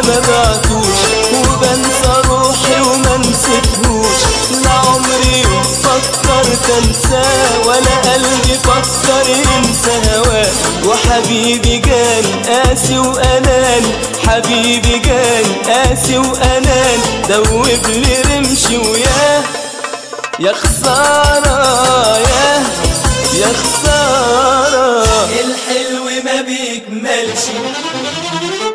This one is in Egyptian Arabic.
ما بعتوش وبنسى روحي وما نسيتهوش لا عمري يوم فكرت انساه ولا قلبي فكر ينسى هواه وحبيبي جاني قاسي واناني حبيبي جاني قاسي واناني دوب لي رمشي وياه يا خسارة يا يا خسارة الحلو ما بيكملش